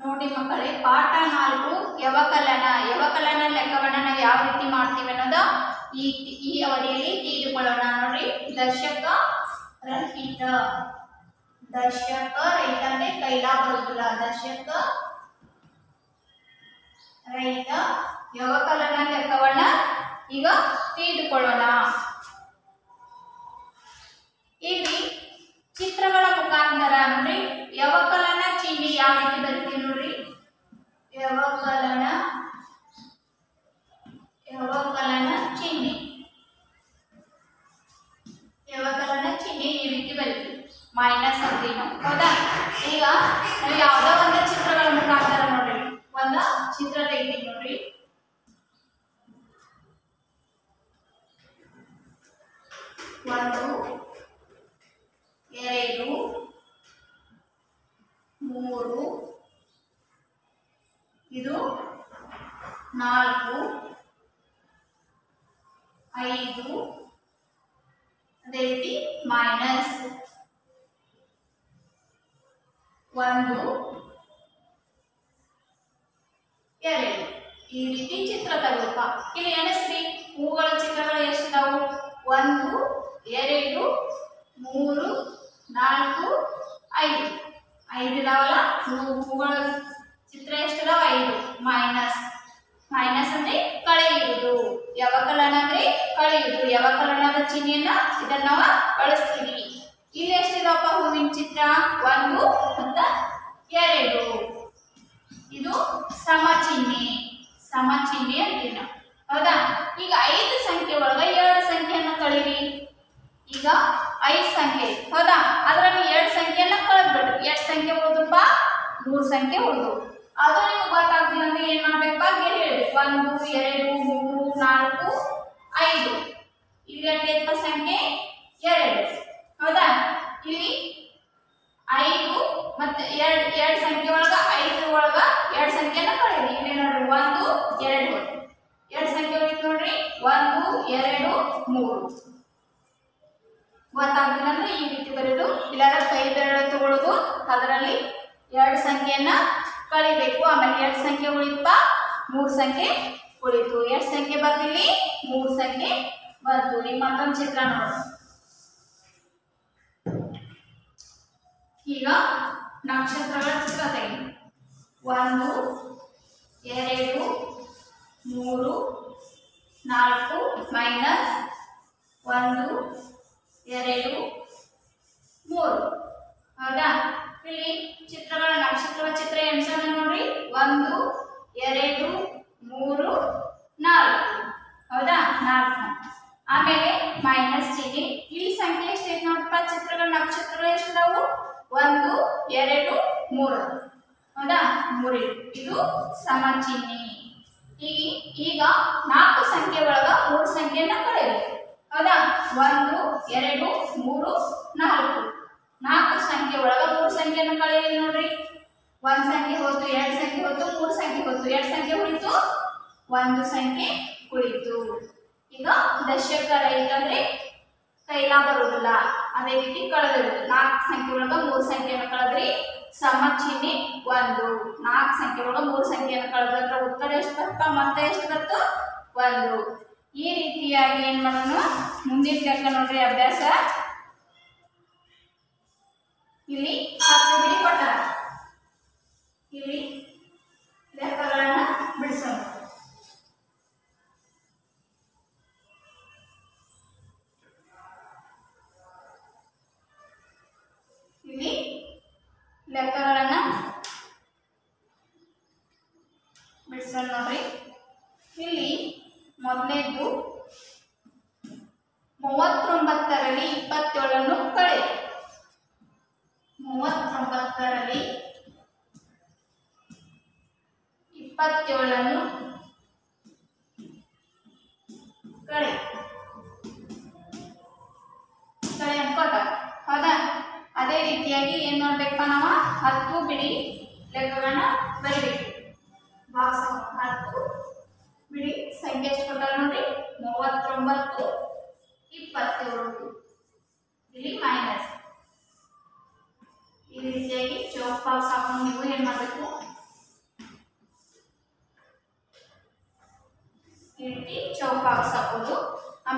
ನೋಡಿ ಮಕ್ಕಳೇ ಪಾಠ ನಾಲ್ಕು ಯವಕಲನ ಯವಕಲನ ಲೆಕ್ಕವನ್ನ ನಾವು ಯಾವ ರೀತಿ ಮಾಡ್ತೀವಿ ಅನ್ನೋದು ಈ ಈ ಅವಧಿಯಲ್ಲಿ ತಿಳಿದುಕೊಳ್ಳೋಣ ನೋಡಿ ದರ್ಶಕ ರಹಿತ ದರ್ಶಕ ರಹಿತ ಅಂದ್ರೆ ಕೈಲ ಬರುವುದಿಲ್ಲ ದರ್ಶಕ ರಹಿತ ಯವಕಲನ ಲೆಕ್ಕವನ್ನ ಈಗ ತಿಳಿದುಕೊಳ್ಳೋಣ ಇಲ್ಲಿ ಚಿತ್ರಗಳ ಮುಖಾಂತರ ನೋಡ್ರಿ ಯವಕಲನ ಚಿಹ್ನೆ ಯಾವ ರೀತಿ ಬರುತ್ತೆ ನೋಡ್ರಿ ಯವಕಲನ ಯವಕಲನ ಚಿಹ್ನೆ ಯವಕಲನ ಚಿಹ್ನೆ ಈ ರೀತಿ ಬರುತ್ತೆ ಮೈನಸ್ ಅಂತೀವಿ ಹೌದಾ ಈಗ ನಾವು ಯಾವುದೋ ಒಂದು ಚಿತ್ರಗಳ ಮುಖಾಂತರ ನೋಡ್ರಿ ಒಂದು ಚಿತ್ರ ತೆಗಿತೀವಿ ನೋಡ್ರಿ ಒಂದು ಎರಡು ಮೂರು ಇದು ನಾಲ್ಕು ಐದು ಅದೇ ರೀತಿ ಮೈನಸ್ ಒಂದು ಎರಡು ಈ ರೀತಿ ಚಿತ್ರ ತಗೋಪ ಇಲ್ಲಿ ಎಣಿಸ್ರಿ ಹೂಗಳ ಚಿತ್ರಗಳು ಎಷ್ಟಿದಾವು ಒಂದು ಎರಡು ಮೂರು ನಾಲ್ಕು ಐದು ಐದು ಇದಾವಲ್ಲ ಹೂ- ಹೂಗಳ ಚಿತ್ರ ಎಷ್ಟಿದಾವ ಐದು ಮೈನಸ್ ಮೈನಸ್ ಅಂದ್ರೆ ಕಳೆಯುವುದು ಯವಕಲನ ಅಂದ್ರೆ ಕಳೆಯುವುದು ಯವಕಲನದ ಚಿಹ್ನೆಯನ್ನ ಇದನ್ನ ನಾವು ಬಳಸ್ತೀವಿ ಇಲ್ಲಿ ಎಷ್ಟಿದಾವಪ್ಪ ಹೂವಿನ ಚಿತ್ರ ಒಂದು ಮತ್ತ ಎರಡು ಇದು ಸಮ ಚಿಹ್ನೆ ಸಮ ಚಿಹ್ನೆ ಅಂತೀವಿ ನಾವು ಹೌದಾ ಈಗ ಐದು ಸಂಖ್ಯೆ ಒಳಗ ಎರಡು ಸಂಖ್ಯೆಯನ್ನ ಕಳೀರಿ ಈಗ ಐದು ಸಂಖ್ಯೆ ಐತಿ. ಹೌದಾ ಅದ್ರಲ್ಲಿ ಎರಡು ಸಂಖ್ಯೆಯನ್ನ ಕಳೆದ್ಬಿಡ್ರಿ ಎಷ್ಟು ಸಂಖ್ಯೆ ಉಳಿದಪ್ಪ ಮೂರು ಸಂಖ್ಯೆ ಉಳಿದು ಅದು ನಿಮ್ಗೆ ಗೊತ್ತಾಗ್ತಿಲ್ಲ ಅಂದ್ರೆ ಏನ್ ಮಾಡ್ಬೇಕಪ್ಪ ಗೆರೆ ಹೇಳ್ಬೇಕು ಒಂದು ಎರಡು ಮೂರು ನಾಲ್ಕು ಐದು ಇಲ್ಲಿ ಎಷ್ಟೈತಪ್ಪ ಸಂಖ್ಯೆ ಎರಡು ಹೌದಾ ಇಲ್ಲಿ ಐದು ಮತ್ತೆ ಎರಡು ಎರಡು ಸಂಖ್ಯೆ ಒಳಗ ಐದು ಒಳಗ ಎರಡು ಸಂಖ್ಯೆನ ಕಳೀರಿ ಇಲ್ಲಿ ನೋಡ್ರಿ ಒಂದು ಎರಡು ಎರಡು ಸಂಖ್ಯೆ ಉಳಿತು ನೋಡ್ರಿ ಒಂದು ಎರಡು ಮೂರು ಗೊತ್ತಾಗ್ತಿಲ್ಲ ಅಂದ್ರೆ ಈ ರೀತಿ ಬರೆದು ಇಲ್ಲಾರ ಕೈ ಬೆರಳು ತಗೊಳ್ಳೋದು ಅದರಲ್ಲಿ ಎರಡು ಸಂಖ್ಯೆಯನ್ನ ಕಳಿಬೇಕು ಆಮೇಲೆ ಎರಡು ಸಂಖ್ಯೆ ಉಳಿತಪ್ಪ ಮೂರು ಸಂಖ್ಯೆ ಉಳಿತು ಎಷ್ಟು ಸಂಖ್ಯೆ ಬರ್ತಿಲ್ಲಿ ಮೂರು ಸಂಖ್ಯೆ ಬಂತು ಈಗ ಮತ್ತೊಂದು ಚಿತ್ರ ನೋಡೋಣ ಈಗ ನಕ್ಷತ್ರಗಳ ಚಿತ್ರ ತೆಗಿ ಒಂದು ಎರಡು ಮೂರು ನಾಲ್ಕು ಮೈನಸ್ ಒಂದು ಎರಡು ಮೂರು ಹೌದಾ ಇಲ್ಲಿ ಚಿತ್ರಗಳ ನಕ್ಷತ್ರಗಳ ಚಿತ್ರ ಎಣ್ಸೋಣ ನೋಡ್ರಿ ಒಂದು ಎರಡು ಮೂರು ನಾಲ್ಕು ಹೌದಾ ನಾಲ್ಕು ಆಮೇಲೆ ಮೈನಸ್ ಚಿಹ್ನೆ ಇಲ್ಲಿ ಸಂಖ್ಯೆ ಎಷ್ಟೈತೆ ನೋಡಪ್ಪ ಚಿತ್ರಗಳ ನಕ್ಷತ್ರಗಳು ಎಷ್ಟಿದಾವು ಒಂದು ಎರಡು ಮೂರು ಹೌದಾ ಮೂರು ಇದು ಸಮ ಚಿಹ್ನೆ ಈಗ ಈಗ ನಾಲ್ಕು ಸಂಖ್ಯೆ ಒಳಗ ಮೂರು ಸಂಖ್ಯೆಯನ್ನ ಕಳೆಯಬೇಕು ಹೌದಾ ಒಂದು ಎರಡು ಮೂರು ನಾಲ್ಕು ನಾಲ್ಕು ಸಂಖ್ಯೆ ಒಳಗ ಮೂರು ಸಂಖ್ಯೆಯನ್ನು ಕಳೆಯಲಿ ನೋಡ್ರಿ ಒಂದ್ ಸಂಖ್ಯೆ ಹೋಯ್ತು ಎರಡು ಸಂಖ್ಯೆ ಹೋಯ್ತು ಮೂರು ಸಂಖ್ಯೆ ಹೋಯ್ತು ಎರಡು ಸಂಖ್ಯೆ ಉಳಿತು ಒಂದು ಸಂಖ್ಯೆ ಉಳಿತು ಈಗ ದಶಕ ರಹಿತ ಅಂದ್ರೆ ಕೈಲಾ ಬರುವುದಿಲ್ಲ ಅದೇ ರೀತಿ ಕಳೆದಿರುವುದು ನಾಲ್ಕು ಸಂಖ್ಯೆ ಒಳಗ ಮೂರು ಸಂಖ್ಯೆಯನ್ನು ಕಳೆದ್ರಿ ಸಮ ಚಿಹ್ನೆ ಒಂದು ನಾಲ್ಕು ಸಂಖ್ಯೆ ಒಳಗ ಮೂರು ಸಂಖ್ಯೆಯನ್ನು ಕಳೆದ್ರೆ ಉತ್ತರ ಎಷ್ಟು ಬರ್ತಾ ಮತ್ತೆ ಎಷ್ಟು ಬಂತು ಒಂದು ಈ ರೀತಿಯಾಗಿ ಏನ್ ಮಾಡೋಣ ಮುಂದಿನ ಲೆಕ್ಕ ನೋಡ್ರಿ ಅಭ್ಯಾಸ ಇಲ್ಲಿ ಹತ್ತು ಬಿಡಿ ಕೊಟ್ಟಾರ ಇಲ್ಲಿ ಲೆಕ್ಕಗಳನ್ನ ಬಿಡಿಸೋಣ ಇಲ್ಲಿ ಲೆಕ್ಕಗಳನ್ನ ಬಿಡಿಸೋಣ ನೋಡ್ರಿ ಇಲ್ಲಿ ಮೊದಲನೇದು ಮೂವತ್ತೊಂಬತ್ತರಲ್ಲಿ ಇಪ್ಪತ್ತೇಳನ್ನು ಕಳೆ ಮೂವತ್ತೊಂಬತ್ತರಲ್ಲಿ ಇಪ್ಪತ್ತೇಳನ್ನು ಕಳೆ ಕಳೆ ಅನ್ಕೋತ ಹೌದಾ ಅದೇ ರೀತಿಯಾಗಿ ಏನ್ ಮಾಡ್ಬೇಕಪ್ಪ ನಾವು ಹತ್ತು ಬಿಡಿ ಲೆಕ್ಕಗಳನ್ನ ಬರಿಬೇಕು ಬಾಕ್ಸ್ ಹತ್ತು ಬಿಡಿ ಸಂಖ್ಯೆ ಎಷ್ಟು ಕೊಟ್ಟಾರ ನೋಡ್ರಿ ಮೂವತ್ತೊಂಬತ್ತು ಇಪ್ಪತ್ತೇಳು ಇಲ್ಲಿ ಮೈನಸ್ ಈ ರೀತಿಯಾಗಿ ಚೌಕ್ ಬಾಕ್ಸ್ ಹಾಕೊಂಡು ನೀವು ಏನ್ ಮಾಡಬೇಕು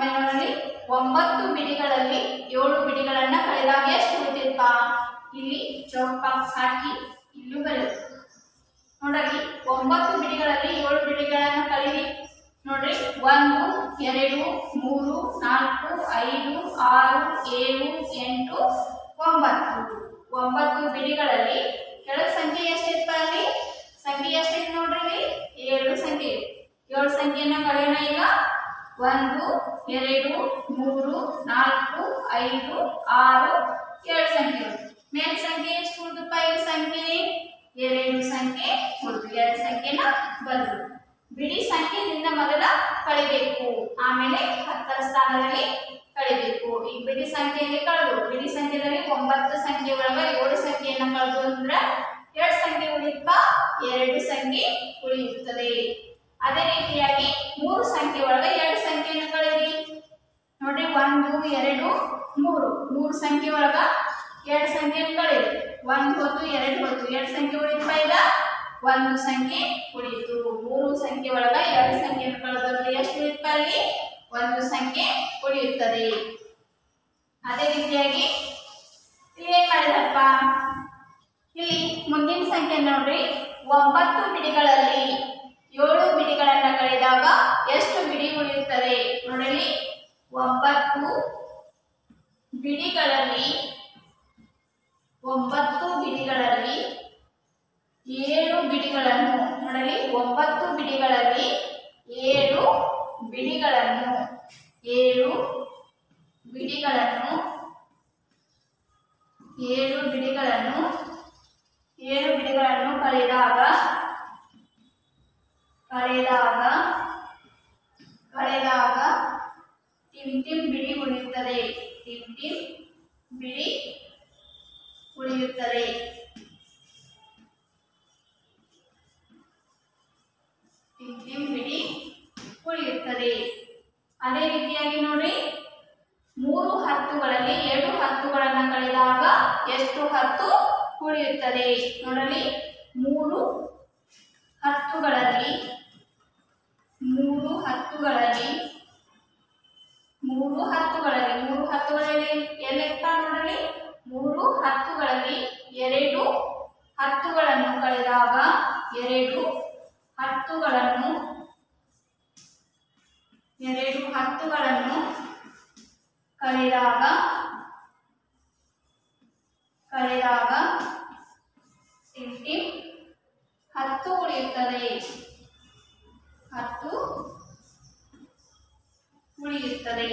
ಆಮೇಲೆ ನೋಡಲಿ ಒಂಬತ್ತು ಬಿಡಿಗಳಲ್ಲಿ ಏಳು ಬಿಡಿಗಳನ್ನ ಕಳೆದಾಗ ಎಷ್ಟು ಉಳಿತೈತಪ್ಪ ಇಲ್ಲಿ ಚೌಕ್ ಬಾಕ್ಸ್ ಹಾಕಿ ಇಲ್ಲೂ ಬರೆಯೋದು ನೋಡ್ರಿ ಒಂಬತ್ತು ಬಿಡಿಗಳಲ್ಲಿ ಏಳು ಬಿಡಿಗಳನ್ನ ಕಳೀರಿ ನೋಡ್ರಿ ಒಂದು ಎರಡು ಮೂರು ನಾಲ್ಕು ಐದು ಆರು ಏಳು ಎಂಟು ಒಂಬತ್ತು ಒಂಬತ್ತು ಬಿಡಿಗಳಲ್ಲಿ ಕೆಳಗ್ ಸಂಖ್ಯೆ ಎಷ್ಟಿತ್ತು ಅಲ್ಲಿ ಸಂಖ್ಯೆ ಎಷ್ಟಿತ್ತು ನೋಡ್ರಿ ಇಲ್ಲಿ? ಏಳು ಸಂಖ್ಯೆ ಇದೆ. ಏಳು ಸಂಖ್ಯೆಯನ್ನ ಕಳೆಯೋಣ ಈಗ ಒಂದು ಎರಡು ಮೂರು ನಾಲ್ಕು ಐದು ಆರು ಏಳು ಸಂಖ್ಯೆ ಮೇಲ್ ಸಂಖ್ಯೆ ಎಷ್ಟು ಉಳಿದಪ್ಪ ಈ ಸಂಖ್ಯೆ ಎರಡು ಸಂಖ್ಯೆ ಉಳಿದು ಎರಡು ಸಂಖ್ಯೆನ ಬರೆದು ಬಿಡಿ ಸಂಖ್ಯೆಯಿಂದ ಮೊದಲ ಕಳಿಬೇಕು ಆಮೇಲೆ ಹತ್ತರ ಸ್ಥಾನದಲ್ಲಿ ಕಳಿಬೇಕು ಈ ಬಿಡಿ ಸಂಖ್ಯೆಯಲ್ಲಿ ಕಳೆದು ಬಿಡಿ ಸಂಖ್ಯೆಯಲ್ಲಿ ಒಂಬತ್ತು ಸಂಖ್ಯೆ ಒಳಗ ಏಳು ಸಂಖ್ಯೆಯನ್ನ ಕಳೆದು ಅಂದ್ರೆ ಎರಡು ಸಂಖ್ಯೆ ಉಳಿಯುತ್ತ ಎರಡು ಸಂಖ್ಯೆ ಉಳಿಯುತ್ತದೆ ಅದೇ ರೀತಿಯಾಗಿ ಮೂರು ಸಂಖ್ಯೆ ಒಳಗ ಎರಡು ಸಂಖ್ಯೆಯನ್ನು ಕಳೆಯಿರಿ ನೋಡ್ರಿ ಒಂದು ಎರಡು ಮೂರು ಮೂರು ಸಂಖ್ಯೆ ಒಳಗ ಎರಡು ಸಂಖ್ಯೆಯನ್ನು ಕಳೆಯಿರಿ ಒಂದು ಹೊತ್ತು ಎರಡು ಹೊತ್ತು ಎರಡು ಸಂಖ್ಯೆ ಉಳಿತಪ್ಪ ಈಗ ಒಂದು ಸಂಖ್ಯೆ ಉಳಿಯಿತು ಮೂರು ಸಂಖ್ಯೆ ಒಳಗ ಎರಡು ಸಂಖ್ಯೆಯನ್ನು ಕಳೆದ್ರೆ ಎಷ್ಟು ಉಳಿತಪ್ಪ ಅಲ್ಲಿ ಒಂದು ಸಂಖ್ಯೆ ಉಳಿಯುತ್ತದೆ ಅದೇ ರೀತಿಯಾಗಿ ಇಲ್ಲಿ ಏನ್ ಮಾಡಿದಪ್ಪ ಇಲ್ಲಿ ಮುಂದಿನ ಸಂಖ್ಯೆ ನೋಡ್ರಿ ಒಂಬತ್ತು ಬಿಡಿಗಳಲ್ಲಿ ಏಳು ಬಿಡಿಗಳನ್ನ ಕಳೆದಾಗ ಎಷ್ಟು ಬಿಡಿ ಉಳಿಯುತ್ತದೆ ನೋಡಲಿ ಒಂಬತ್ತು ಬಿಡಿಗಳಲ್ಲಿ ಒಂಬತ್ತು ಬಿಡಿಗಳಲ್ಲಿ ಏಳು ಬಿಡಿಗಳನ್ನು ನೋಡಲಿ ಒಂಬತ್ತು ಬಿಡಿಗಳಲ್ಲಿ ಏಳು ಬಿಡಿಗಳನ್ನು ಏಳು ಬಿಡಿಗಳನ್ನು ಏಳು ಬಿಡಿಗಳನ್ನು ಏಳು ಬಿಡಿಗಳನ್ನು ಕಳೆದಾಗ ಕಳೆದಾಗ ಕಳೆದಾಗ ಟಿಮ್ ಟಿಮ್ ಬಿಡಿ ಉಳಿಯುತ್ತದೆ ಟಿಮ್ ಟಿಮ್ ಬಿಡಿ ಉಳಿಯುತ್ತದೆ ಟಿಮ್ ಟಿಮ್ ಬಿಡಿ ಉಳಿಯುತ್ತದೆ ಅದೇ ರೀತಿಯಾಗಿ ನೋಡಿ ಮೂರು ಹತ್ತುಗಳಲ್ಲಿ ಎರಡು ಹತ್ತುಗಳನ್ನು ಕಳೆದಾಗ ಎಷ್ಟು ಹತ್ತು ಉಳಿಯುತ್ತದೆ ನೋಡಲಿ ಮೂರು ಹತ್ತುಗಳಲ್ಲಿ ಮೂರು ಹತ್ತುಗಳಲ್ಲಿ ಮೂರು ಹತ್ತುಗಳಲ್ಲಿ ಮೂರು ಹತ್ತುಗಳಲ್ಲಿ ಎಲ್ಲಿರ್ತ ನೋಡಲಿ ಮೂರು ಹತ್ತುಗಳಲ್ಲಿ ಎರಡು ಹತ್ತುಗಳನ್ನು ಕಳೆದಾಗ ಎರಡು ಹತ್ತುಗಳನ್ನು ಎರಡು ಹತ್ತುಗಳನ್ನು ಕಳೆದಾಗ ಕಳೆದಾಗ ಟಿಮ್ ಟಿಮ್ ಹತ್ತು ಉಳಿಯುತ್ತದೆ ಹತ್ತು ಉಳಿಯುತ್ತದೆ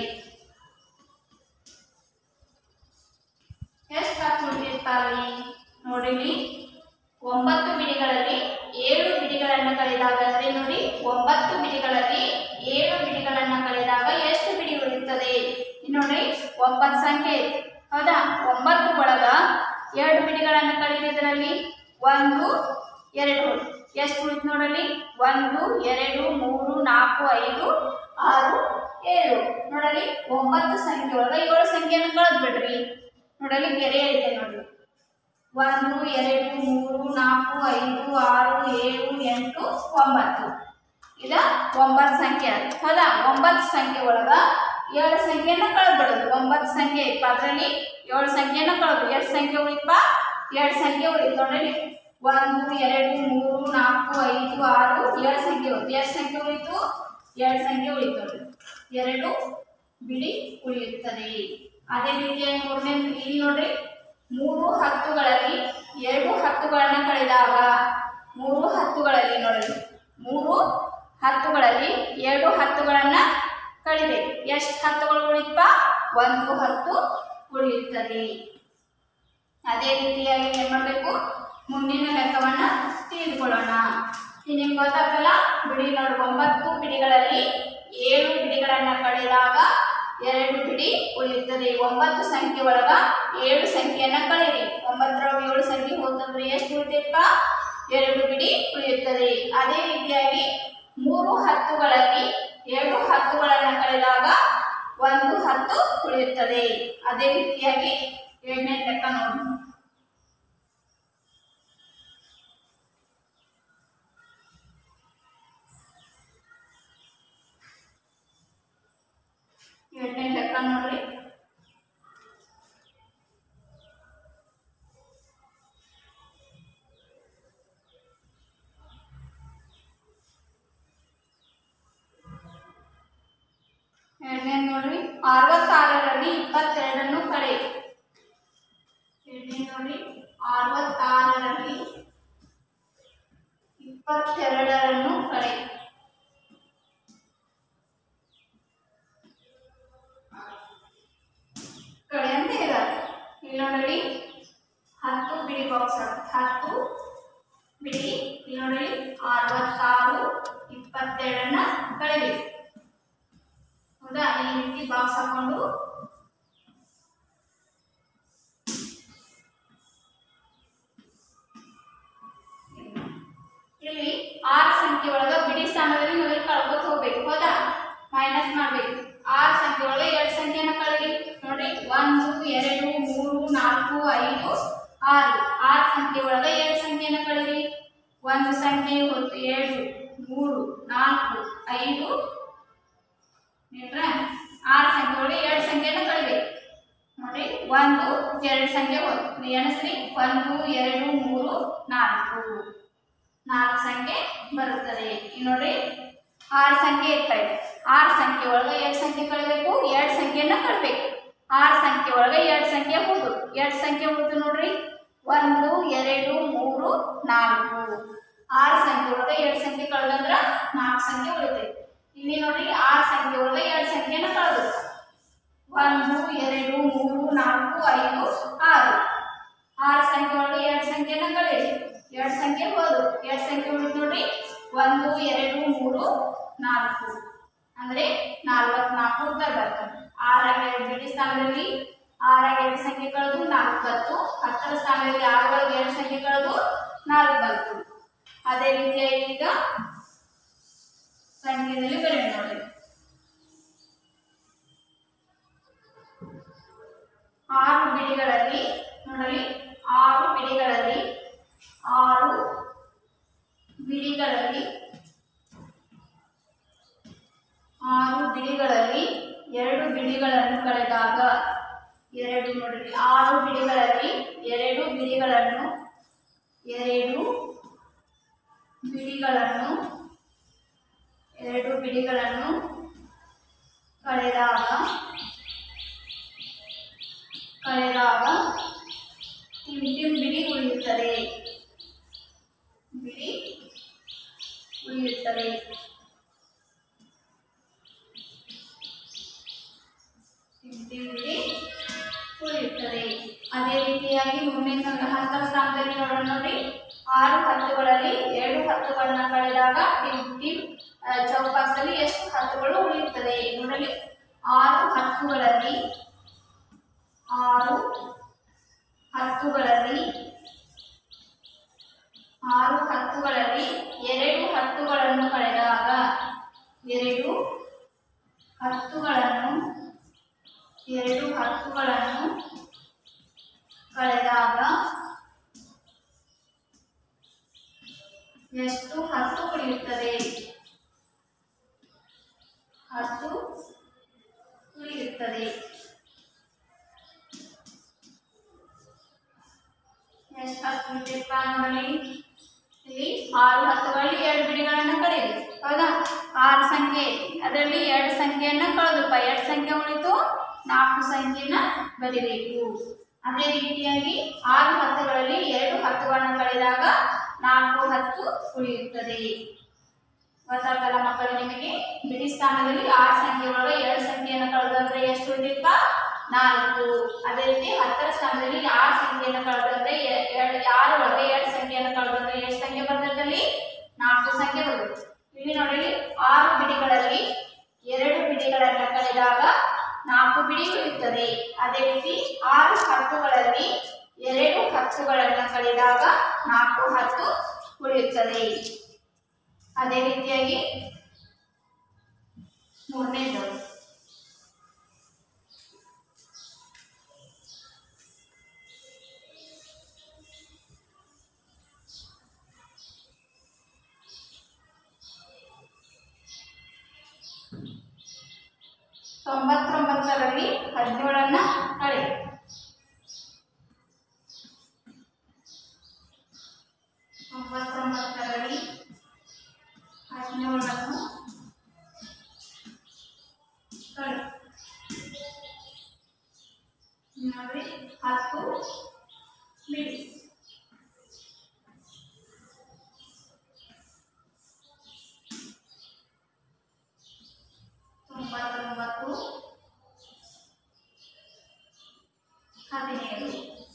ಎಷ್ಟು ಹತ್ತು ಉಳಿದಿರ್ತಾವೆ ನೋಡಿಲಿ ಒಂಬತ್ತು ಬಿಡಿಗಳಲ್ಲಿ ಏಳು ಬಿಡಿಗಳನ್ನು ಕಳೆದಾಗ ಅಂದ್ರೆ ನೋಡಿ ಒಂಬತ್ತು ಬಿಡಿಗಳಲ್ಲಿ ಏಳು ಬಿಡಿಗಳನ್ನು ಕಳೆದಾಗ ಎಷ್ಟು ಬಿಡಿ ಉಳಿಯುತ್ತದೆ ಇಲ್ಲಿ ನೋಡಿ ಒಂಬತ್ತು ಸಂಖ್ಯೆ ಐತಿ. ಹೌದಾ ಒಂಬತ್ತು ಒಳಗ ಎರಡು ಬಿಡಿಗಳನ್ನು ಕಳೆಯೋದ್ರಲ್ಲಿ ಒಂದು ಎರಡು ಎಷ್ಟು ಉಳಿತು ನೋಡಲಿ ಒಂದು ಎರಡು ಮೂರು ನಾಲ್ಕು ಐದು ಆರು ಏಳು ನೋಡಲಿ ಒಂಬತ್ತು ಸಂಖ್ಯೆ ಒಳಗ ಏಳು ಸಂಖ್ಯೆಯನ್ನು ಕಳೆದು ಬಿಡ್ರಿ ನೋಡಲಿ ಗೆರೆ ಐತೆ ನೋಡ್ರಿ ಒಂದು ಎರಡು ಮೂರು ನಾಲ್ಕು ಐದು ಆರು ಏಳು ಎಂಟು ಒಂಬತ್ತು ಇದ ಒಂಬತ್ತು ಸಂಖ್ಯೆ ಆಯ್ತು. ಹೌದಾ ಒಂಬತ್ತು ಸಂಖ್ಯೆ ಒಳಗ ಏಳು ಸಂಖ್ಯೆನ ಕಳೆದ್ಬಿಡೋದು ಒಂಬತ್ತು ಸಂಖ್ಯೆ ಇಪ್ಪ ಅದರಲ್ಲಿ ಏಳು ಸಂಖ್ಯೆನ ಕಳೆದು ಎಷ್ಟು ಸಂಖ್ಯೆ ಉಳಿತಪ್ಪ ಎರಡು ಸಂಖ್ಯೆ ಉಳಿತು ನೋಡ್ರಿ ಒಂದು ಎರಡು ಮೂರು ನಾಲ್ಕು ಐದು ಆರು ಏಳು ಸಂಖ್ಯೆ ಉಳಿತು ಎಷ್ಟು ಸಂಖ್ಯೆ ಉಳಿತು ಎರಡು ಸಂಖ್ಯೆ ಉಳಿತು ನೋಡ್ರಿ ಎರಡು ಬಿಡಿ ಉಳಿಯುತ್ತದೆ ಅದೇ ರೀತಿಯಾಗಿ ಮೂರನೇ ಇಲ್ಲಿ ನೋಡ್ರಿ ಮೂರು ಹತ್ತುಗಳಲ್ಲಿ ಎರಡು ಹತ್ತುಗಳನ್ನ ಕಳೆದಾಗ ಮೂರು ಹತ್ತುಗಳಲ್ಲಿ ನೋಡ್ರಿ ಮೂರು ಹತ್ತುಗಳಲ್ಲಿ ಎರಡು ಹತ್ತುಗಳನ್ನ ಕಳಿಬೇಕು ಎಷ್ಟು ಹತ್ತುಗಳು ಉಳಿತಪ್ಪ ಒಂದು ಹತ್ತು ಉಳಿಯುತ್ತದೆ ಅದೇ ರೀತಿಯಾಗಿ ಏನು ಮಾಡಬೇಕು ಮುಂದಿನ ಲೆಕ್ಕವನ್ನ ತಿಳಿದುಕೊಳ್ಳೋಣ ಇದು ನಿಮ್ಗೆ ಗೊತ್ತಾಗಲ್ಲ ಬಿಡಿ ನೋಡಿ ಒಂಬತ್ತು ಬಿಡಿಗಳಲ್ಲಿ ಏಳು ಬಿಡಿಗಳನ್ನ ಕಳೆದಾಗ ಎರಡು ಬಿಡಿ ಉಳಿಯುತ್ತದೆ ಒಂಬತ್ತು ಸಂಖ್ಯೆ ಒಳಗ ಏಳು ಸಂಖ್ಯೆಯನ್ನ ಕಳೆಯಿರಿ ಒಂಬತ್ತರೊಳಗೆ ಏಳು ಸಂಖ್ಯೆ ಹೋತಂದ್ರೆ ಎಷ್ಟು ಉಳಿತೈತಪ್ಪ ಎರಡು ಬಿಡಿ ಉಳಿಯುತ್ತದೆ ಅದೇ ರೀತಿಯಾಗಿ ಮೂರು ಹತ್ತುಗಳಲ್ಲಿ ಎರಡು ಹತ್ತುಗಳನ್ನ ಕಳೆದಾಗ ಒಂದು ಹತ್ತು ಉಳಿಯುತ್ತದೆ ಅದೇ ರೀತಿಯಾಗಿ ಏಳನೇ ಲೆಕ್ಕ ನೋಡಿ ಅರವತ್ತಾರರಲ್ಲಿ ಇಪ್ಪತ್ತೆರಡನ್ನು ಕಳೆ ಎರಡನೇ ನೋಡಿ ಅರವತ್ತಾರರಲ್ಲಿ ಇಪ್ಪತ್ತೆರಡರನ್ನು ಕಳೆ ಕಳೆ ಅಂತ ಹೇಳಿದ್ದಾರೆ ಇಲ್ಲಿ ನೋಡಲಿ ಹತ್ತು ಬಿಡಿ ಬಾಕ್ಸ್ ಹತ್ತು ಬಿಡಿ ಇಲ್ಲಿ ನೋಡಲಿ ಅರವತ್ತಾರು ಇಪ್ಪತ್ತೆರಡನ್ನ ಕಳೆಬೇಕು ಹೌದಾ ಈ ರೀತಿ ಬಾಕ್ಸ್ ಹಾಕೊಂಡು ಇಲ್ಲಿ ಆರು ಸಂಖ್ಯೆ ಒಳಗ ಬಿಡಿ ಸ್ಥಾನದಲ್ಲಿ ನಾವು ಇಲ್ಲಿ ಕಳ್ಕೊತ ಹೋಗ್ಬೇಕು ಹೌದಾ ಮೈನಸ್ ಮಾಡ್ಬೇಕು ಆರು ಸಂಖ್ಯೆ ಒಳಗೆ ಎರಡು ಸಂಖ್ಯೆನ ಕಳೀರಿ ನೋಡಿ ಒಂದು ಎರಡು ಮೂರು ನಾಲ್ಕು ಐದು ಆರು ಆರು ಸಂಖ್ಯೆ ಒಳಗೆ ಎರಡು ಸಂಖ್ಯೆನ ಕಳೀರಿ ಒಂದು ಸಂಖ್ಯೆ ಹೊತ್ತು ಏಳು ಮೂರು ನಾಲ್ಕು ಐದು ನೀಡ್ರ ಆರು ಸಂಖ್ಯೆ ಒಳಗೆ ಎರಡು ಸಂಖ್ಯೆನ ಕಳಿಬೇಕು ನೋಡಿ ಒಂದು ಎರಡು ಸಂಖ್ಯೆ ಒಂದು ಎಣಸ್ರಿ ಒಂದು ಎರಡು ಮೂರು ನಾಲ್ಕು ನಾಲ್ಕು ಸಂಖ್ಯೆ ಬರುತ್ತದೆ ಇಲ್ಲಿ ನೋಡಿ ಆರು ಸಂಖ್ಯೆ ಇರ್ತಾರೆ ಆರು ಸಂಖ್ಯೆ ಒಳಗೆ ಎರಡು ಸಂಖ್ಯೆ ಕಳಿಬೇಕು ಎರಡು ಸಂಖ್ಯೆನ ಕಳಬೇಕು ಆರು ಸಂಖ್ಯೆ ಒಳಗೆ ಎರಡು ಸಂಖ್ಯೆ ಉಳಿದು ಎರಡು ಸಂಖ್ಯೆ ಉಳಿದು ನೋಡ್ರಿ ಒಂದು ಎರಡು ಮೂರು ನಾಲ್ಕು ಆರು ಸಂಖ್ಯೆ ಒಳಗೆ ಎರಡು ಸಂಖ್ಯೆ ಕಳೆದಂದ್ರೆ ನಾಲ್ಕು ಸಂಖ್ಯೆ ಉಳಿತೈತಿ ಇಲ್ಲಿ ನೋಡ್ರಿ ಆರು ಸಂಖ್ಯೆ ಒಳಗೆ ಎರಡು ಸಂಖ್ಯೆನ ಕಳೆದು ಒಂದು ಎರಡು ಮೂರು ನಾಲ್ಕು ಐದು ಆರು ಆರು ಸಂಖ್ಯೆ ಒಳಗೆ ಎರಡು ಸಂಖ್ಯೆನ ಕಳೀರಿ ಎರಡು ಸಂಖ್ಯೆ ಹೋದು ಎರಡು ಸಂಖ್ಯೆ ಉಳಿದು ನೋಡ್ರಿ ಒಂದು ಎರಡು ಮೂರು ನಾಲ್ಕು ಅಂದ್ರೆ ನಾಲ್ವತ್ನಾಲ್ಕು ಅಂತ ಬರ್ತದೆ ಆರಾಗ ಎರಡು ಬಿಡಿ ಸ್ಥಾನದಲ್ಲಿ ಆರಾಗ ಎರಡು ಸಂಖ್ಯೆ ಕಳೆದು ನಾಲ್ಕು ಬಂತು ಹತ್ತರ ಸ್ಥಾನದಲ್ಲಿ ಆರು ಒಳಗೆ ಎರಡು ಸಂಖ್ಯೆ ಕಳೆದು ನಾಲ್ಕು ಬಂತು ಅದೇ ರೀತಿಯಾಗಿ ಈಗ ಸಂಖ್ಯೆಯಲ್ಲಿ ಬರೋಣ ನೋಡಿ ಆರು ಬಿಡಿಗಳಲ್ಲಿ ನೋಡಲಿ ಆರು ಬಿಡಿಗಳಲ್ಲಿ ಆರು ಬಿಡಿಗಳಲ್ಲಿ ಆರು ಬಿಡಿಗಳಲ್ಲಿ ಎರಡು ಬಿಡಿಗಳನ್ನು ಕಳೆದಾಗ ಎರಡು ನೋಡಲಿ ಆರು ಬಿಡಿಗಳಲ್ಲಿ ಎರಡು ಬಿಡಿಗಳನ್ನು ಎರಡು ಬಿಡಿಗಳನ್ನು ಎರಡು ಬಿಡಿಗಳನ್ನು ಕಳೆದಾಗ ಕಳೆದಾಗ ಟಿಮ್ ಟಿಮ್ ಬಿಡಿ ಉಳಿಯುತ್ತದೆ ಬಿಡಿ ಉಳಿಯುತ್ತದೆ ಟಿಮ್ ಟಿಮ್ ಬಿಡಿ ಉಳಿಯುತ್ತದೆ ಅದೇ ರೀತಿಯಾಗಿ ಮುಂದಿನ ಹತ್ತರ ಸ್ಥಾನದಲ್ಲಿ ನೋಡೋಣ ನೋಡಿ ಆರು ಹತ್ತುಗಳಲ್ಲಿ ಎರಡು ಹತ್ತುಗಳನ್ನ ಕಳೆದಾಗ ಟಿಮ್ ಟಿಮ್ ಆ, ಚೌಕಾಸಲ್ಲಿ ಎಷ್ಟು ಹತ್ತುಗಳು ಉಳಿಯುತ್ತದೆ ನೋಡಲಿ ಆರು ಹತ್ತುಗಳಲ್ಲಿ ಆರು ಹತ್ತುಗಳಲ್ಲಿ ಆರು ಹತ್ತುಗಳಲ್ಲಿ ಎರಡು ಹತ್ತುಗಳನ್ನು ಕಳೆದಾಗ ಎರಡು ಹತ್ತುಗಳನ್ನು ಎರಡು ಹತ್ತುಗಳನ್ನು ಕಳೆದಾಗ ಎಷ್ಟು ಹತ್ತು ಉಳಿಯುತ್ತದೆ ಹತ್ತು ಉಳಿಯುತ್ತದೆ ಎಷ್ಟು ಹತ್ತು ಉಳಿತೈತಪ್ಪ ನೋಡಲಿ ಇಲ್ಲಿ ಆರು ಹತ್ತುಗಳಲ್ಲಿ ಎರಡು ಬಿಡಿಗಳನ್ನು ಕಳೆಯಿರಿ ಹೌದಾ ಆರು ಸಂಖ್ಯೆ ಐತಿ ಅದರಲ್ಲಿ ಎರಡು ಸಂಖ್ಯೆಯನ್ನ ಕಳೆದಪ್ಪ ಎರಡು ಸಂಖ್ಯೆ ಉಳಿತು ನಾಲ್ಕು ಸಂಖ್ಯೆನ ಬರಿಬೇಕು ಅದೇ ರೀತಿಯಾಗಿ ಆರು ಹತ್ತುಗಳಲ್ಲಿ ಎರಡು ಹತ್ತುಗಳನ್ನು ಕಳೆದಾಗ ನಾಲ್ಕು ಹತ್ತು ಉಳಿಯುತ್ತದೆ ಗೊತ್ತಾಗ್ತಲ್ಲ ಮಕ್ಕಳು ನಿಮಗೆ ಬಿಡಿ ಸ್ಥಾನದಲ್ಲಿ ಆರು ಸಂಖ್ಯೆ ಒಳಗೆ ಎರಡು ಸಂಖ್ಯೆಯನ್ನು ಕಳೆದಂದ್ರೆ ಎಷ್ಟು ಉಳಿದಿಪ್ಪ ನಾಲ್ಕು ಅದೇ ರೀತಿ ಹತ್ತರ ಸ್ಥಾನದಲ್ಲಿ ಆರು ಸಂಖ್ಯೆಯನ್ನು ಕಳೆದಂದ್ರೆ ಎ- ಎರಡು ಆರು ಒಳಗೆ ಎರಡು ಸಂಖ್ಯೆಯನ್ನು ಕಳೆದಂದ್ರೆ ಎಷ್ಟು ಸಂಖ್ಯೆ ಬರ್ತದಲ್ಲಿ ನಾಲ್ಕು ಸಂಖ್ಯೆ ಬರುತ್ತೆ ಇಲ್ಲಿ ನೋಡಿ ಆರು ಬಿಡಿಗಳಲ್ಲಿ ಎರಡು ಬಿಡಿಗಳನ್ನು ಕಳೆದಾಗ ನಾಲ್ಕು ಬಿಡಿ ಉಳಿಯುತ್ತದೆ ಅದೇ ರೀತಿ ಆರು ಹತ್ತುಗಳಲ್ಲಿ ಎರಡು ಹತ್ತುಗಳನ್ನು ಕಳೆದಾಗ ನಾಲ್ಕು ಹತ್ತು ಉಳಿಯುತ್ತದೆ ಅದೇ ರೀತಿಯಾಗಿ ಮೂರನೇದು ತೊಂಬತ್ತೊಂಬತ್ತರಲ್ಲಿ ಹದಿನೇಳನ್ನ ಕಳೆ ತೊಂಬತ್ತೊಂಬತ್ತರಲ್ಲಿ ಹದಿನೇಳನ್ನು ಕಳೆ ಹತ್ತು ಬಿಡಿ ತೊಂಬತ್ತೊಂಬತ್ತು ಹದಿನೇಳು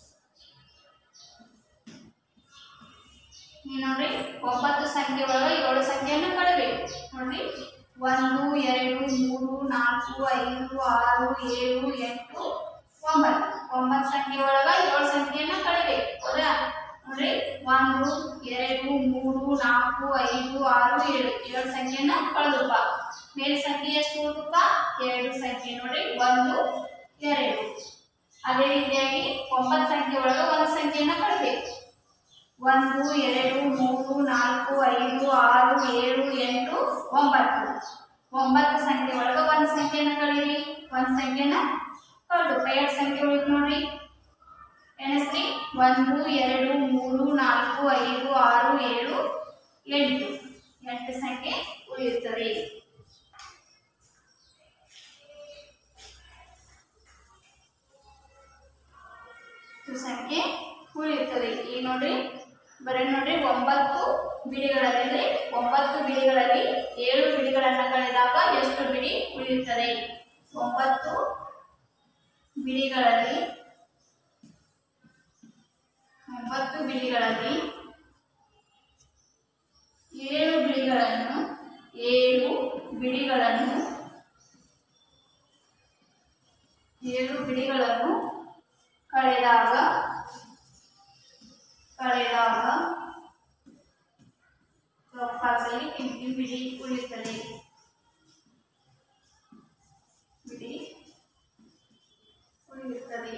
ಈ ನೋಡ್ರಿ ಒಂಬತ್ತು ಸಂಖ್ಯೆ ಒಳಗೆ ಏಳು ಸಂಖ್ಯೆಯನ್ನು ಕಳಿಬೇಕು ನೋಡ್ರಿ ಒಂದು ಎರಡು ಮೂರು ನಾಲ್ಕು ಐದು ಆರು ಏಳು ಎಂಟು ಒಂಬತ್ತು ಒಂಬತ್ತು ಸಂಖ್ಯೆ ಒಳಗೆ ಏಳು ಸಂಖ್ಯೆಯನ್ನ ಕಳಿಬೇಕು ಹೌದಾ ನೋಡ್ರಿ ಒಂದು ಎರಡು ಮೂರು ನಾಲ್ಕು ಐದು ಆರು ಏಳು ಏಳು ಸಂಖ್ಯೆಯನ್ನ ಕಳೆದಪ್ಪ ಮೇಲ್ ಸಂಖ್ಯೆ ಎಷ್ಟು ಉಳಿದಪ್ಪ ಎರಡು ಸಂಖ್ಯೆ ನೋಡ್ರಿ ಒಂದು ಎರಡು ಅದೇ ರೀತಿಯಾಗಿ ಒಂಬತ್ತು ಸಂಖ್ಯೆ ಒಳಗೆ ಒಂದು ಸಂಖ್ಯೆಯನ್ನ ಕಳಿಬೇಕು ಒಂದು ಎರಡು ಮೂರು ನಾಲ್ಕು ಐದು ಆರು ಏಳು ಎಂಟು ಒಂಬತ್ತು ಒಂಬತ್ತು ಸಂಖ್ಯೆ ಒಳಗೆ ಒಂದು ಸಂಖ್ಯೆನ ಕಳೀರಿ ಒಂದು ಸಂಖ್ಯೆನ ಕಳೆದು ಎರಡು ಸಂಖ್ಯೆ ಉಳಿತು ನೋಡ್ರಿ ಎಣಿಸ್ರಿ ಒಂದು ಎರಡು ಮೂರು ನಾಲ್ಕು ಐದು ಆರು ಏಳು ಎಂಟು ಎಂಟು ಸಂಖ್ಯೆ ಉಳಿಯುತ್ತದೆ ಇಷ್ಟು ಸಂಖ್ಯೆ ಉಳಿಯುತ್ತದೆ ಈಗ ನೋಡ್ರಿ ಬರೀ ನೋಡ್ರಿ ಒಂಬತ್ತು ಬಿಡಿಗಳಲ್ಲಿ ಅಂದ್ರೆ ಒಂಬತ್ತು ಬಿಡಿಗಳಲ್ಲಿ ಏಳು ಬಿಡಿಗಳನ್ನು ಕಳೆದಾಗ ಎಷ್ಟು ಬಿಡಿ ಉಳಿಯುತ್ತದೆ ಒಂಬತ್ತು ಬಿಡಿಗಳಲ್ಲಿ ಒಂಬತ್ತು ಬಿಡಿಗಳಲ್ಲಿ ಏಳು ಬಿಡಿಗಳನ್ನು ಏಳು ಬಿಡಿಗಳನ್ನು ಏಳು ಬಿಡಿಗಳನ್ನು ಕಳೆದಾಗ ಕಳೆದಾಗ ಚೌಕಾಸಲ್ಲಿ ಎಂಟು ಬಿಡಿ ಉಳಿಯುತ್ತದೆ ಬಿಡಿ ಉಳಿಯುತ್ತದೆ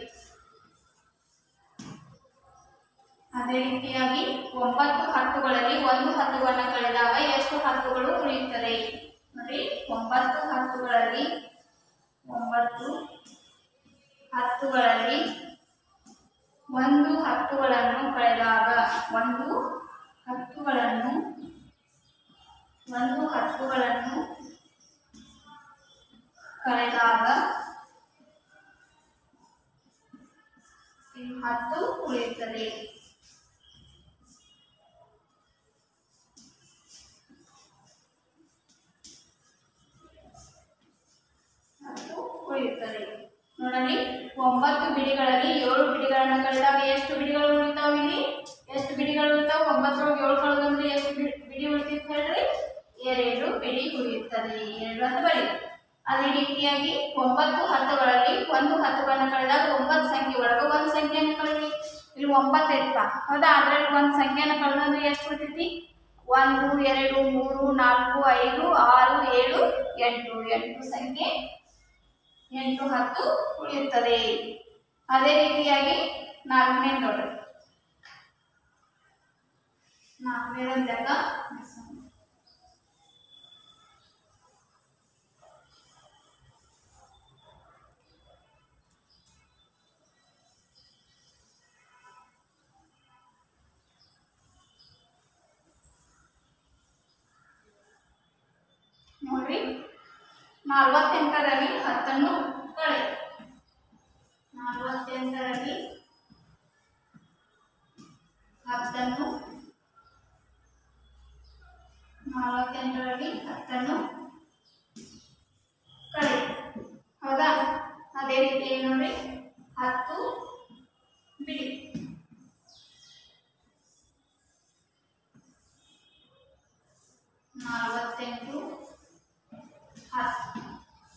ಅದೇ ರೀತಿಯಾಗಿ ಒಂಬತ್ತು ಹತ್ತುಗಳಲ್ಲಿ ಒಂದು ಹತ್ತುವನ್ನು ಕಳೆದಾಗ ಎಷ್ಟು ಹತ್ತುಗಳು ಉಳಿಯುತ್ತದೆ ನೋಡಿ ಒಂಬತ್ತು ಹತ್ತುಗಳಲ್ಲಿ ಒಂಬತ್ತು ಹತ್ತುಗಳಲ್ಲಿ ಒಂದು ಹತ್ತುಗಳನ್ನು ಕಳೆದಾಗ ಒಂದು ಹತ್ತುಗಳನ್ನು ಒಂದು ಹತ್ತುಗಳನ್ನು ಕಳೆದಾಗ ಇನ್ನು ಹತ್ತು ಉಳಿಯುತ್ತದೆ ಹತ್ತು ಉಳಿಯುತ್ತದೆ ನೋಡಲಿ ಒಂಬತ್ತು ಬಿಡಿಗಳಲ್ಲಿ ಏಳು ಬಿಡಿಗಳನ್ನು ಕಳೆದಾಗ ಎಷ್ಟು ಬಿಡಿಗಳು ಉಳಿತಾವ ಇಲ್ಲಿ ಎಷ್ಟು ಬಿಡಿಗಳು ಉಳಿತಾವ ಒಂಬತ್ತರೊಳಗೆ ಏಳು ಕಳೆದಂದ್ರೆ ಎಷ್ಟು ಬಿಡಿ ಬಿಡಿ ಉಳಿತಿತ್ತು ಹೇಳ್ರಿ ಎರಡು ಬಿಡಿ ಉಳಿಯುತ್ತದೆ ಎರಡು ಅಂತ ಬರಿ ಅದೇ ರೀತಿಯಾಗಿ ಒಂಬತ್ತು ಹತ್ತುಗಳಲ್ಲಿ ಒಂದು ಹತ್ತುಗಳನ್ನು ಕಳೆದಾಗ ಒಂಬತ್ತು ಸಂಖ್ಯೆ ಒಳಗೆ ಒಂದು ಸಂಖ್ಯೆಯನ್ನು ಕಳೆದಿ ಇಲ್ಲಿ ಒಂಬತ್ತು ಇರ್ತಾ ಹೌದಾ ಅದರಲ್ಲಿ ಒಂದು ಸಂಖ್ಯೆಯನ್ನು ಕಳೆದಂದ್ರೆ ಎಷ್ಟು ಉಳಿತೈತಿ ಒಂದು ಎರಡು ಮೂರು ನಾಲ್ಕು ಐದು ಆರು ಏಳು ಎಂಟು ಎಂಟು ಸಂಖ್ಯೆ ಎಂಟು ಹತ್ತು ಉಳಿಯುತ್ತದೆ ಅದೇ ರೀತಿಯಾಗಿ ನಾಲ್ಕನೇ ನೋಡ್ರಿ ನಾಲ್ಕನೇದಂದಾಗ ನೋಡ್ರಿ ನಲವತ್ತೆಂಟರಲ್ಲಿ ಹತ್ತನ್ನು ಕಳೆ ನಲವತ್ತೆಂಟರಲ್ಲಿ ಹತ್ತನ್ನು ನಲವತ್ತೆಂಟರಲ್ಲಿ ಹತ್ತನ್ನು ಕಳೆ ಹೌದಾ ಅದೇ ರೀತಿ ನೋಡಿ ಹತ್ತು ಬಿಡಿ ನಲವತ್ತೆಂಟು ಹತ್ತು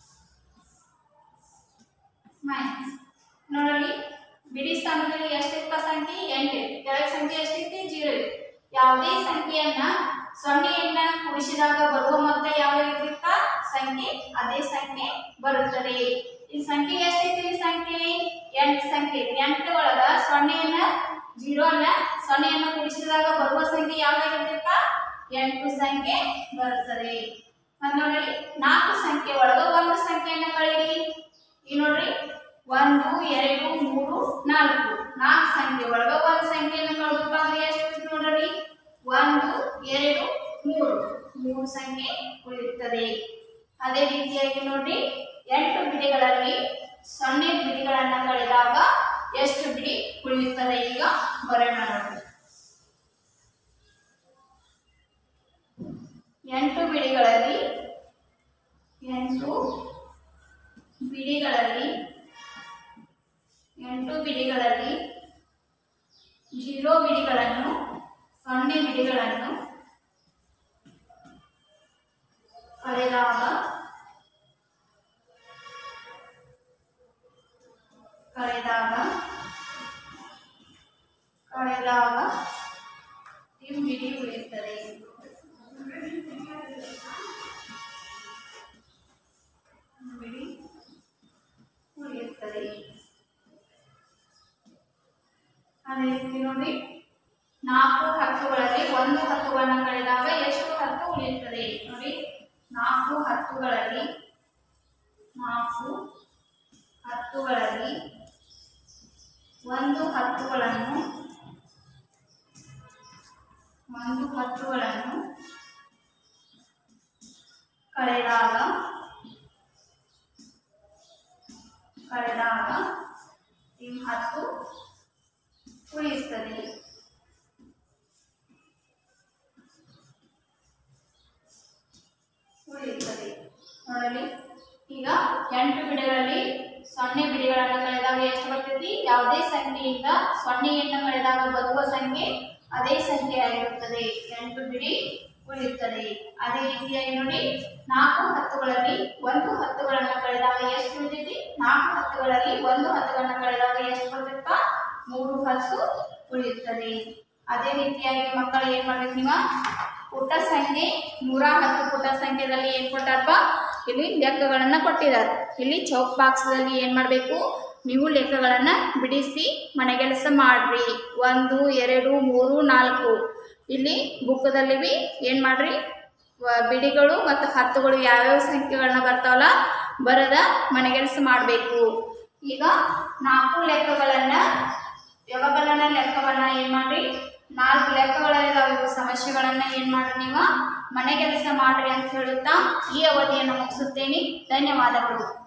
ಮೈನಸ್ ನೋಡಲಿ ಬಿಡಿ ಸ್ಥಾನದಲ್ಲಿ ಎಷ್ಟಿರ್ತ ಸಂಖ್ಯೆ ಎಂಟು ಕೆಳಗೆ ಸಂಖ್ಯೆ ಎಷ್ಟಿತ್ತು ಜೀರೋ ಇತ್ತು ಯಾವುದೇ ಸಂಖ್ಯೆಯನ್ನ ಸೊನ್ನೆಯನ್ನ ಕೂಡಿಸಿದಾಗ ಬರುವ ಮೊತ್ತ ಯಾವ ಇರ್ತಿತ್ತ ಸಂಖ್ಯೆ ಅದೇ ಸಂಖ್ಯೆ ಬರುತ್ತದೆ ಈ ಸಂಖ್ಯೆ ಎಷ್ಟೈತಿ ಈ ಸಂಖ್ಯೆ ಎಂಟು ಸಂಖ್ಯೆ ಐತಿ. ಎಂಟು ಒಳಗ ಸೊನ್ನೆಯನ್ನ ಜೀರೋ ಅನ್ನ ಸೊನ್ನೆಯನ್ನ ಕೂಡಿಸಿದಾಗ ಬರುವ ಸಂಖ್ಯೆ ಯಾವ್ದಾಗಿರ್ತಿತ್ತ ಎಂಟು ಸಂಖ್ಯೆ ಬರುತ್ತದೆ ಮತ್ತ್ ನೋಡ್ರಿ ನಾಲ್ಕು ಸಂಖ್ಯೆ ಒಳಗ ಒಂದು ಸಂಖ್ಯೆಯನ್ನ ಕಳೀರಿ ಈ ನೋಡ್ರಿ ಒಂದು ಎರಡು ಮೂರು ನಾಲ್ಕು ನಾಲ್ಕು ಸಂಖ್ಯೆ ಒಳಗ ಒಂದು ಸಂಖ್ಯೆಯನ್ನು ಕಳೆದಪ್ಪ ಅಂದ್ರೆ ಎಷ್ಟು ಉಳಿತು ನೋಡ್ರಿ ಒಂದು ಎರಡು ಮೂರು ಮೂರು ಸಂಖ್ಯೆ ಉಳಿಯುತ್ತದೆ ಅದೇ ರೀತಿಯಾಗಿ ನೋಡ್ರಿ ಎಂಟು ಬಿಡಿಗಳಲ್ಲಿ ಸೊನ್ನೆ ಬಿಡಿಗಳನ್ನ ಕಳೆದಾಗ ಎಷ್ಟು ಬಿಡಿ ಉಳಿಯುತ್ತದೆ ಈಗ ಬರೋಣ ನೋಡಿ ಎಂಟು ಬಿಡಿಗಳಲ್ಲಿ ಎಂಟು ಬಿಡಿಗಳಲ್ಲಿ ಎಂಟು ಬಿಡಿಗಳಲ್ಲಿ ಜೀರೋ ಬಿಡಿಗಳನ್ನು ಸೊನ್ನೆ ಬಿಡಿಗಳನ್ನು ಕಳೆದಾಗ ಕಳೆದಾಗ ಕಳೆದಾಗ ಈ ಬಿಡಿ ಉಳಿಯುತ್ತದೆ ಬಿಡಿ ಉಳಿಯುತ್ತದೆ ಅದೇ ರೀತಿ ನೋಡಿ ನಾಲ್ಕು ಹತ್ತುಗಳಲ್ಲಿ ಒಂದು ಹತ್ತುಗಳನ್ನು ಕಳೆದಾಗ ಎಷ್ಟು ಹತ್ತು ಉಳಿಯುತ್ತದೆ ನೋಡಿ ನಾಲ್ಕು ಹತ್ತುಗಳಲ್ಲಿ ನಾಲ್ಕು ಹತ್ತುಗಳಲ್ಲಿ ಒಂದು ಹತ್ತುಗಳನ್ನು ಒಂದು ಹತ್ತುಗಳನ್ನು ಕಳೆದಾಗ ಕಳೆದಾಗ ಈ ಹತ್ತು ಉಳಿಯುತ್ತದೆ ಉಳಿಯುತ್ತದೆ ನೋಡಲಿ ಈಗ ಎಂಟು ಬಿಡಿಗಳಲ್ಲಿ ಸೊನ್ನೆ ಬಿಡಿಗಳನ್ನು ಕಳೆದಾಗ ಎಷ್ಟು ಬರ್ತೈತಿ ಯಾವುದೇ ಸಂಖ್ಯೆಯಿಂದ ಸೊನ್ನೆಯನ್ನು ಕಳೆದಾಗ ಬರುವ ಸಂಖ್ಯೆ ಅದೇ ಸಂಖ್ಯೆ ಆಗಿರುತ್ತದೆ ಎಂಟು ಬಿಡಿ ಉಳಿಯುತ್ತದೆ ಅದೇ ರೀತಿಯಾಗಿ ನೋಡಿ ನಾಲ್ಕು ಹತ್ತುಗಳಲ್ಲಿ ಒಂದು ಹತ್ತುಗಳನ್ನು ಕಳೆದಾಗ ಎಷ್ಟು ಉಳಿತೈತಿ ನಾಲ್ಕು ಹತ್ತುಗಳಲ್ಲಿ ಒಂದು ಹತ್ತುಗಳನ್ನು ಕಳೆದಾಗ ಎಷ್ಟು ಬರ್ತೈತಪ್ಪ ಮೂರು ಹತ್ತು ಉಳಿಯುತ್ತದೆ ಅದೇ ರೀತಿಯಾಗಿ ಮಕ್ಕಳು ಏನ್ ಮಾಡ್ಬೇಕು ನೀವು ಪುಟ್ಟ ಸಂಖ್ಯೆ ನೂರ ಹತ್ತು ಪುಟ್ಟ ಸಂಖ್ಯೆದಲ್ಲಿ ಏನ್ ಕೊಟ್ಟಾರಪ್ಪ ಇಲ್ಲಿ ಲೆಕ್ಕಗಳನ್ನ ಕೊಟ್ಟಿದ್ದಾರೆ ಇಲ್ಲಿ ಚೌಕ್ ಬಾಕ್ಸ್ದಲ್ಲಿ ಏನ್ ಮಾಡಬೇಕು ನೀವು ಲೆಕ್ಕಗಳನ್ನ ಬಿಡಿಸಿ ಮನೆಗೆಲಸ ಮಾಡ್ರಿ ಒಂದು ಎರಡು ಮೂರು ನಾಲ್ಕು ಇಲ್ಲಿ ಬುಕ್ಕದಲ್ಲಿ ಬಿ ಏನ್ ಮಾಡ್ರಿ ವ- ಬಿಡಿಗಳು ಮತ್ತು ಹತ್ತುಗಳು ಯಾವ್ಯಾವ ಸಂಖ್ಯೆಗಳನ್ನ ಬರ್ತಾವಲ್ಲ ಬರದ ಮನೆಗೆಲಸ ಮಾಡಬೇಕು ಈಗ ನಾಲ್ಕು ಲೆಕ್ಕಗಳನ್ನ ವ್ಯವಕಲನ ಲೆಕ್ಕವನ್ನ ಏನ್ ಮಾಡ್ರಿ ನಾಲ್ಕು ಲೆಕ್ಕಗಳಿದಾವೆ ಇವು ಸಮಸ್ಯೆಗಳನ್ನ ಏನ್ ಮಾಡ್ರಿ ನೀವು ಮನೆ ಕೆಲಸ ಮಾಡ್ರಿ ಅಂತ ಹೇಳುತ್ತಾ ಈ ಅವಧಿಯನ್ನು ಮುಗಿಸುತ್ತೇನೆ ಧನ್ಯವಾದಗಳು